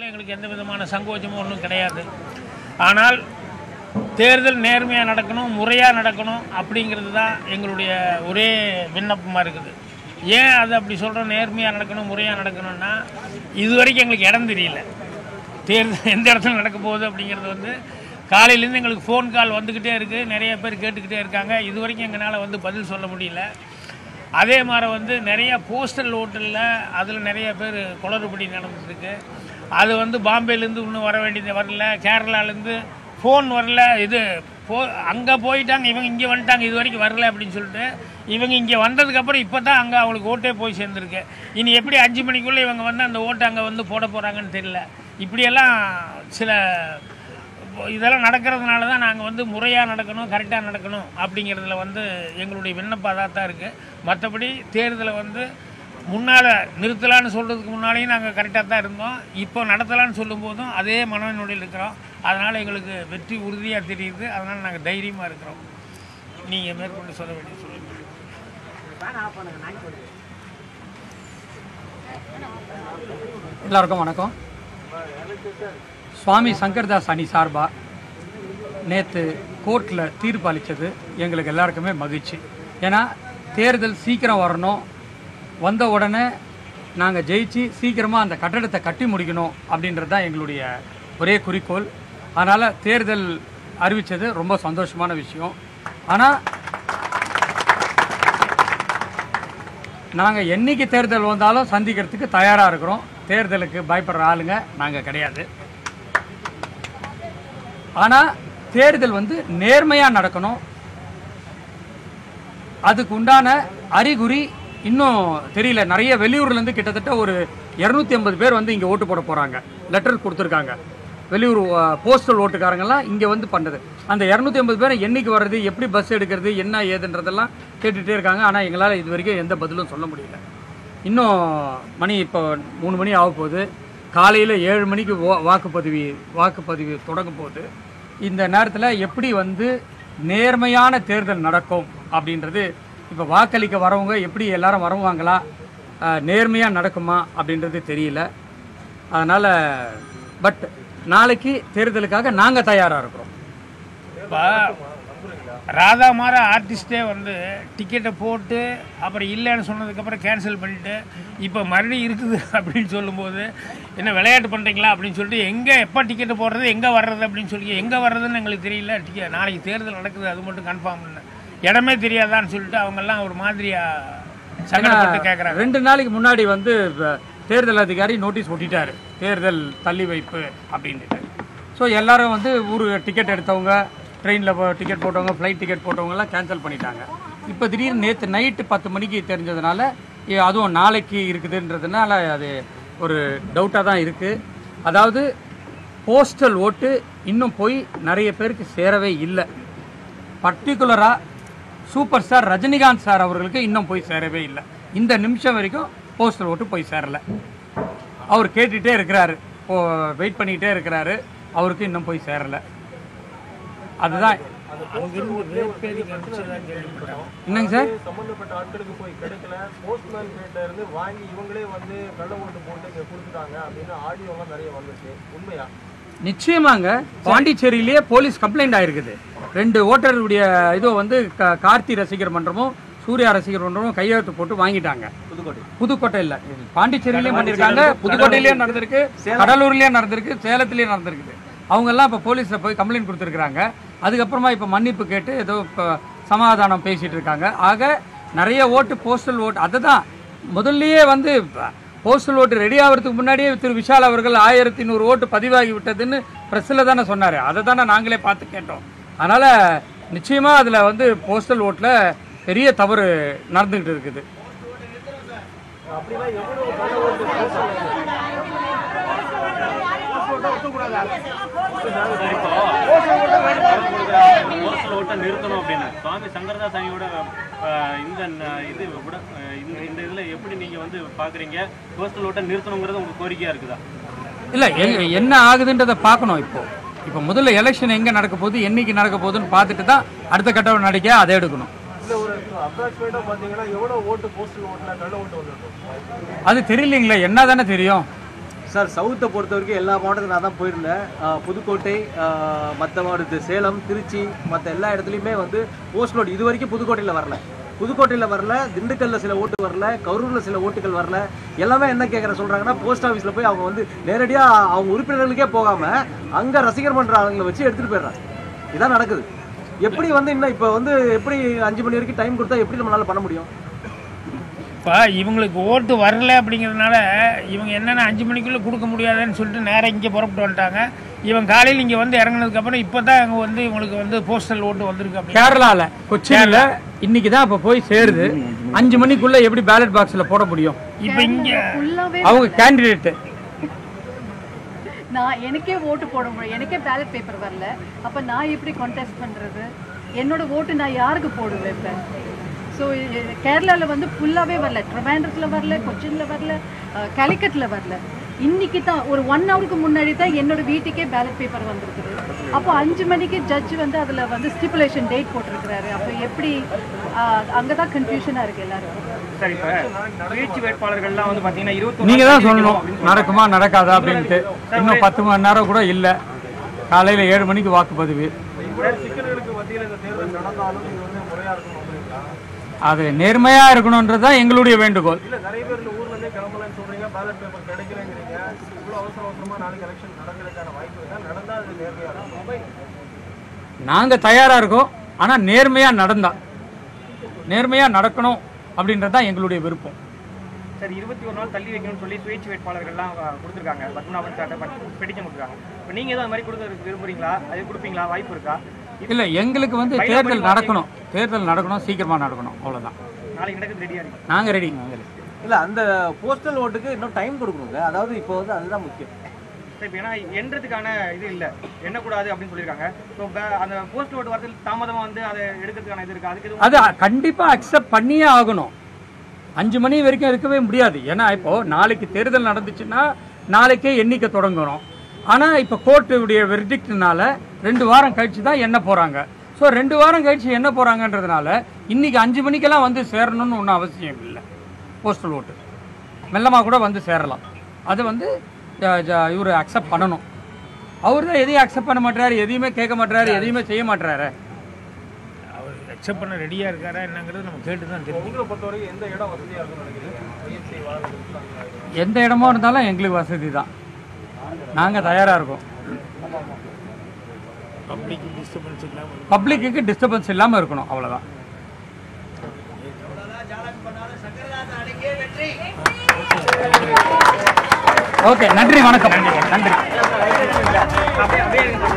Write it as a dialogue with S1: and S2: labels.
S1: பண்ணுறதுல எங்களுக்கு எந்த விதமான சங்கோச்சமும் ஒன்றும் கிடையாது ஆனால் தேர்தல் நேர்மையாக நடக்கணும் முறையாக நடக்கணும் அப்படிங்கிறது தான் எங்களுடைய ஒரே விண்ணப்பமாக இருக்குது ஏன் அது அப்படி சொல்கிறோம் நேர்மையாக நடக்கணும் முறையாக நடக்கணும்னா இது வரைக்கும் எங்களுக்கு இடம் தெரியல தேர்தல் எந்த இடத்துல நடக்க போகுது அப்படிங்கிறது வந்து காலையிலேருந்து எங்களுக்கு ஃபோன் கால் வந்துக்கிட்டே இருக்குது நிறைய பேர் கேட்டுக்கிட்டே இருக்காங்க இது வரைக்கும் எங்களால் வந்து பதில் சொல்ல முடியல அதே மாதிரி வந்து நிறைய போஸ்டல் ஓட்டலில் அதில் நிறைய பேர் குளறுபடி நடந்துட்டுருக்கு அது வந்து பாம்பேலேருந்து இன்னும் வர வேண்டியது வரல கேரளாலேருந்து ஃபோன் வரல இது போ அங்கே போயிட்டாங்க இவங்க இங்கே வந்துட்டாங்க இது வரைக்கும் வரல அப்படின்னு சொல்லிட்டு இவங்க இங்கே வந்ததுக்கப்புறம் இப்போ தான் அங்கே அவங்களுக்கு ஓட்டே போய் சேர்ந்துருக்கு இனி எப்படி அஞ்சு மணிக்குள்ளே இவங்க வந்து அந்த ஓட்டை அங்கே வந்து போட போகிறாங்கன்னு தெரியல இப்படியெல்லாம் சில இதெல்லாம் நடக்கிறதுனால தான் நாங்கள் வந்து முறையாக நடக்கணும் கரெக்டாக நடக்கணும் அப்படிங்கிறதுல வந்து எங்களுடைய விண்ணப்பம் அதாக தான் இருக்குது மற்றபடி தேர்தலை வந்து முன்னால் நிறுத்தலான்னு சொல்கிறதுக்கு முன்னாலேயும் நாங்கள் கரெக்டாக தான் இருந்தோம் இப்போ நடத்தலான்னு சொல்லும்போதும் அதே மனநிலையில் இருக்கிறோம் அதனால் எங்களுக்கு வெற்றி உறுதியாக தெரியுது அதனால் நாங்கள் தைரியமாக இருக்கிறோம் நீங்கள் மேற்கொண்டு சொல்ல வேண்டிய சொல்லுங்கள்
S2: எல்லாருக்கும் வணக்கம் சுவாமி சங்கர்தாஸ் அணி சார்பா நேற்று கோர்ட்டில் தீர்ப்பு அளித்தது எங்களுக்கு எல்லாருக்குமே மகிழ்ச்சி ஏன்னா தேர்தல் சீக்கிரம் வரணும் வந்த உடனே நாங்கள் ஜெயிச்சு சீக்கிரமாக அந்த கட்டடத்தை கட்டி முடிக்கணும் அப்படின்றது தான் எங்களுடைய ஒரே குறிக்கோள் அதனால் தேர்தல் அறிவித்தது ரொம்ப சந்தோஷமான விஷயம் ஆனால் நாங்கள் என்னைக்கு தேர்தல் வந்தாலும் சந்திக்கிறதுக்கு தயாராக இருக்கிறோம் தேர்தலுக்கு பயப்படுற ஆளுங்க நாங்கள் கிடையாது ஆனால் தேர்தல் வந்து நேர்மையாக நடக்கணும் அதுக்கு உண்டான அறிகுறி இன்னும் தெரியல நிறைய வெளியூர்லேருந்து கிட்டத்தட்ட ஒரு இரநூத்தி ஐம்பது பேர் வந்து இங்கே ஓட்டு போட போகிறாங்க லெட்டர் கொடுத்துருக்காங்க வெளியூர் போஸ்டல் ஓட்டுக்காரங்கெல்லாம் இங்கே வந்து பண்ணுறது அந்த இரநூத்தி ஐம்பது பேர் என்னைக்கு வர்றது எப்படி பஸ் எடுக்கிறது என்ன ஏதுன்றதெல்லாம் கேட்டுகிட்டே இருக்காங்க ஆனால் எங்களால் இது வரைக்கும் எந்த பதிலும் சொல்ல முடியல இன்னும் மணி இப்போ மூணு மணி ஆக போகுது காலையில் ஏழு மணிக்கு வா- வாக்குப்பதிவு வாக்குப்பதிவு தொடங்க போகுது இந்த நேரத்தில் எப்படி வந்து நேர்மையான தேர்தல் நடக்கும் அப்படின்றது இப்போ வாக்களிக்க வரவங்க எப்படி எல்லாரும் வருவாங்களா நேர்மையாக நடக்குமா அப்படின்றது தெரியல அதனால் பட் நாளைக்கு தேர்தலுக்காக நாங்கள் தயாராக இருக்கிறோம்
S1: இப்போ ராதா மாற ஆர்டிஸ்டே வந்து டிக்கெட்டை போட்டு அப்புறம் இல்லைன்னு சொன்னதுக்கப்புறம் கேன்சல் பண்ணிட்டு இப்போ மறுபடியும் இருக்குது அப்படின்னு சொல்லும்போது என்ன விளையாட்டு பண்ணுறீங்களா அப்படின்னு சொல்லிட்டு எங்கே எப்போ டிக்கெட்டு போடுறது எங்கே வர்றது அப்படின்னு சொல்லி எங்கே வர்றதுன்னு எங்களுக்கு தெரியல டிக்கெட் நாளைக்கு தேர்தல் நடக்குது அது மட்டும் கன்ஃபார்ம் இல்லை இடமே தெரியாதான்னு சொல்லிட்டு அவங்கெல்லாம் ஒரு மாதிரியாக சங்கடப்பட்டு கேட்குறாங்க
S2: ரெண்டு நாளைக்கு முன்னாடி வந்து வ- தேர்தல் அதிகாரி நோட்டீஸ் ஒட்டிட்டாரு தேர்தல் தள்ளி வைப்பு அப்படின்ட்டு ஸோ எல்லாரும் வந்து ஊர் டிக்கெட் எடுத்தவங்க ட்ரெயினில் டிக்கெட் போட்டவங்க ஃப்ளைட் டிக்கெட் போட்டவங்கலாம் கேன்சல் பண்ணிட்டாங்க இப்போ திடீர்னு நேற்று நைட்டு பத்து மணிக்கு தெரிஞ்சதுனால இ- அதுவும் நாளைக்கு இருக்குதுன்றதுனால அது ஒரு டவுட்டாக தான் இருக்குது அதாவது போஸ்டல் ஓட்டு இன்னும் போய் நிறைய பேருக்கு சேரவே இல்லை பர்டிகுலராக சூப்பர் ஸ்டார் ரஜினிகாந்த் சார் அவர்களுக்கு இன்னும் போய் சேரவே இல்லை இந்த நிமிஷம் வரைக்கும் போஸ்டல் ஓட்டு போய் சேரல அவர் கேட்டுகிட்டே இருக்கிறாரு ஓ வெயிட் பண்ணிக்கிட்டே இருக்கிறாரு அவருக்கு இன்னும் போய் சேரல அதுதான்
S1: அங்கிருந்து வேப்பேரிக்கு அனுப்பிச்சதா கேள்விப்பட்டோம்
S2: என்னங்க சார்
S3: சம்பந்தப்பட்ட ஆட்களுக்கு போய் கிடைக்கல போஸ்ட்மேன் கிட்ட இருந்து வாங்கி இவங்களே வந்து கள்ள ஓட்டு போட்டு இங்க கொடுத்துட்டாங்க அப்படின்னு ஆடியோலாம் நிறைய வந்துச்சு உண்மையா
S2: நிச்சயமாங்க பாண்டிச்சேரியிலேயே போலீஸ் கம்ப்ளைண்ட் ஆயிருக்குது ரெண்டு ஓட்டருடைய இதோ வந்து க- கார்த்தி ரசிகர் மன்றமும் சூர்யா ரசிகர் மன்றமும் கையெழுத்து போட்டு வாங்கிட்டாங்க
S3: புதுக்கோட்டை
S2: புதுக்கோட்டை இல்ல பாண்டிச்சேரியிலயும் பண்ணிருக்காங்க புதுக்கோட்டையிலயும் நடந்திருக்கு கடலூர்லயும் நடந்திருக்கு சேலத்திலயும் நடந்திருக்குது அவங்க எல்லாம் இப்ப போலீஸ்ல போய் கம்ப்ளைண்ட் கொடுத்துருக்காங்க அதுக்கப்புறமா இப்ப மன்னிப்பு கேட்டு ஏதோ இப்ப சமாதானம் பேசிட்டு இருக்காங்க ஆக நிறைய ஓட்டு போஸ்டல் ஓட்டு அதுதான் முதல்லயே வந்து போஸ்டல் ஓட்டு ரெடி ஆகிறதுக்கு முன்னாடியே திரு விஷால் அவர்கள் ஆயிரத்தி நூறு ஓட்டு பதிவாகி விட்டதுன்னு ப்ரெஸ்ஸில் தானே சொன்னார் அதை தானே நாங்களே பார்த்து கேட்டோம் அதனால் நிச்சயமாக அதில் வந்து போஸ்டல் ஓட்டில் பெரிய தவறு நடந்துக்கிட்டு இருக்குது
S3: அப்படின்னா எவ்வளவு கள்ள ஓட்டு போஸ்ட்ல
S4: போஸ்டல் ஓட்டை நிறுத்தணும் அப்படின்னு சுவாமி சங்கரதாஸ் சாமியோட அஹ், இந்த ந- இது விட அஹ், இந்த இந்த இதில் எப்படி நீங்கள் வந்து பார்க்குறீங்க போஸ்டல் ஓட்டை நிறுத்தணுங்கிறது உங்களுக்கு கோரிக்கையாக இருக்குதா
S2: இல்லை என்ன ஆகுதுன்றதை பார்க்கணும் இப்போ இப்போ முதல்ல எலெக்ஷன் எங்கே நடக்க போகுது என்னைக்கு நடக்க போகுதுன்னு பார்த்துட்டு தான் அடுத்த கட்ட நடிக்க அதை எடுக்கணும்
S3: இல்ல ஒரு அப்ராக்சிமேட்டா பாத்தீங்கன்னா எவ்வளவு ஓட்டு போஸ்டல் ஓட்டுல கள்ள ஓட்டு வந்திருக்கும்
S2: அது தெரியலைங்களே என்ன தானே தெரியும்
S5: சார் சவுத்தை பொறுத்த வரைக்கும் எல்லா மாவட்டத்துக்கும் நான் தான் போயிருந்தேன் ஆஹ் புதுக்கோட்டை மற்ற மாவட்டத்து சேலம் திருச்சி மற்ற எல்லா இடத்துலையுமே வந்து போஸ்ட் லோட் இது வரைக்கும் புதுக்கோட்டையில் வரல புதுக்கோட்டையில் வரல திண்டுக்கல்ல சில ஓட்டு வரல கரூரில் சில ஓட்டுகள் வரல எல்லாமே என்ன கேட்குற சொல்கிறாங்கன்னா போஸ்ட் ஆஃபீஸில் போய் அவங்க வந்து நேரடியாக அவங்க உறுப்பினர்களுக்கே போகாமல் அங்கே ரசிகர் மன்ற ஆளுங்களை வச்சு எடுத்துகிட்டு போயிடுறாங்க இதான் நடக்குது எப்படி வந்து இன்னும் இப்போ வந்து எப்படி அஞ்சு மணி வரைக்கும் டைம் கொடுத்தா எப்படி நம்மளால பண்ண முடியும்
S1: இப்போ இவங்களுக்கு ஓட்டு வரல அப்படிங்கிறதுனால இவங்க என்னென்ன அஞ்சு மணிக்குள்ளே கொடுக்க முடியாதுன்னு சொல்லிட்டு நேராக இங்கே புறப்பட்டு வந்துட்டாங்க இவன் காலையில் இங்கே வந்து இறங்குனதுக்கப்புறம் இப்போ தான் அங்கே வந்து இவங்களுக்கு வந்து போஸ்டல் ஓட்டு வந்திருக்கு அப்படி
S2: கேரளால கொச்சின்ல இன்னைக்கு தான் இப்போ போய் சேருது அஞ்சு மணிக்குள்ள எப்படி பேலட் பாக்ஸ்ல போட முடியும்
S1: இப்போ இங்கே
S6: ஃபுல்லாவே
S2: அவங்க கேண்டிடேட்
S6: நான் எனக்கே ஓட்டு போட முடியும் எனக்கே பேலட் பேப்பர் வரல அப்ப நான் எப்படி கான்டெஸ்ட் பண்றது என்னோட ஓட்டு நான் யாருக்கு போடுவேன் இப்போ ஸோ கேரளாவில் வந்து ஃபுல்லாகவே வரல ட்ரிவாண்ட்ரத்தில் வரல கொச்சினில் வரல கலிக்கட்டில் வரல இன்னைக்கு தான் ஒரு ஒன் ஹவருக்கு முன்னாடி தான் என்னோட வீட்டுக்கே பேலட் பேப்பர் வந்திருக்குது அப்போ அஞ்சு மணிக்கு ஜட்ஜ் வந்து அதில் வந்து ஸ்டிப்புலேஷன் டேட் போட்டிருக்கிறாரு அப்போ எப்படி அங்கே தான் கன்ஃபியூஷனாக இருக்குது எல்லாருக்கும்
S7: சார் இப்போ சுயேட்சை வேட்பாளர்கள்லாம் வந்து பார்த்தீங்கன்னா இருபத்தி
S2: நீங்க தான் சொல்லணும் நடக்குமா நடக்காதா அப்படின்ட்டு இன்னும் பத்து மணி நேரம் கூட இல்லை காலையில ஏழு மணிக்கு வாக்குப்பதிவு
S3: இவ்வளவு சிக்கல்களுக்கு மத்தியில் இந்த தேர்தல் நடந்தாலும் இது வந்து முறையா இருக்கணும் அப்படிங்களா
S2: அது நேர்மையா இருக்கணுன்றது தான் எங்களுடைய வேண்டுகோள்
S3: இல்ல நிறைய பேர் இந்த ஊர்ல இருந்தே கிளம்பலன்னு சொல்றீங்க பேலட் பேப்பர் கிடைக்கலங்கிறீங்க இவ்வளவு அவசர அவசரமா நாளைக்கு எலெக்ஷன் நடக்கிறதுக்கான வாய்ப்பு இருக்கா நடந்தா அது நேர்மையா இருக்கும்
S2: நாங்க தயாரா இருக்கோம் ஆனா நேர்மையா நடந்தா நேர்மையா நடக்கணும் அப்படின்றது தான் எங்களுடைய விருப்பம்
S7: சார் இருபத்தி ஒரு நாள் தள்ளி வைக்கணும்னு சொல்லி சுயேட்சை வேட்பாளர்கள்லாம் அஹ், கொடுத்துருக்காங்க பத்மநாபன் சார்ட்ட பெட்டிஷன் கொடுத்துருக்காங்க இப்போ நீங்கள் எதுவும் அது மாதிரி கொடுக்க விரும்புறீங்களா அது கொடுப்பீங்களா வாய்ப்பு இருக்கா
S2: இல்ல எங்களுக்கு வந்து தேர்தல் நடக்கணும் தேர்தல் நடக்கணும் சீக்கிரமா நடக்கணும் அவ்வளவுதான்
S7: நாளைக்கு நடக்குது ரெடியாக இருக்கு
S2: நாங்க ரெடி
S5: இல்லை அந்த போஸ்டல் ஓட்டுக்கு இன்னும் டைம் கொடுக்கணுங்க அதாவது இப்போ வந்து அதுதான் முக்கியம்
S7: சார் இப்போ ஏன்னா எண்றதுக்கான இது இல்லை எண்ணக்கூடாது அப்படின்னு சொல்லியிருக்காங்க ஸோ அந்த போஸ்ட் ஓட்டு வரத்தில் தாமதமாக வந்து அதை எடுக்கிறதுக்கான இது இருக்கா அதுக்கு எதுவும்
S2: அது கண்டிப்பா அக்செப்ட் பண்ணியே ஆகணும் அஞ்சு மணி வரைக்கும் இருக்கவே முடியாது ஏன்னா இப்போ நாளைக்கு தேர்தல் நடந்துச்சுன்னா நாளைக்கே எண்ணிக்கை தொடங்கணும் ஆனா இப்போ கோர்ட்டுடைய வெர்டிக்ட்னால ரெண்டு வாரம் கழிச்சு தான் எண்ண போறாங்க ஸோ ரெண்டு வாரம் கழிச்சு என்ன போறாங்கன்றதுனால இன்னைக்கு அஞ்சு மணிக்கெல்லாம் வந்து சேரணும்னு ஒன்றும் அவசியம் இல்லை போஸ்டல் ஓட்டு மெல்லமாக கூட வந்து சேரலாம் அது வந்து இவர் அக்செப்ட் பண்ணணும் அவர் தான் எதையும் அக்செப்ட் பண்ண மாட்டாரு எதையுமே கேட்க மாட்டாரு எதையுமே செய்ய மாட்டாரு
S1: அவர் அக்செப்ட் பண்ண ரெடியாக இருக்காரா என்னங்கிறது நம்ம கேட்டு தான் தெரியும்
S3: உங்களை பொறுத்தவரைக்கும் எந்த இடம் வசதியா இருக்கும்னு நினைக்கிறீங்க ஐஎன்சி வாழ்க்கை
S2: எந்த இடமா இருந்தாலும் எங்களுக்கு வசதி தான் நாங்கள் தயாராக இருக்கோம்
S1: பப்ளிக் டிஸ்டர்பன்ஸ் இல்லாமல்
S2: பப்ளிக்கு டிஸ்டர்பன்ஸ் இல்லாமல் இருக்கணும் அவ்வளோதான் ஓகே நன்றி வணக்கம் நன்றி
S7: அப்படியே அப்படியே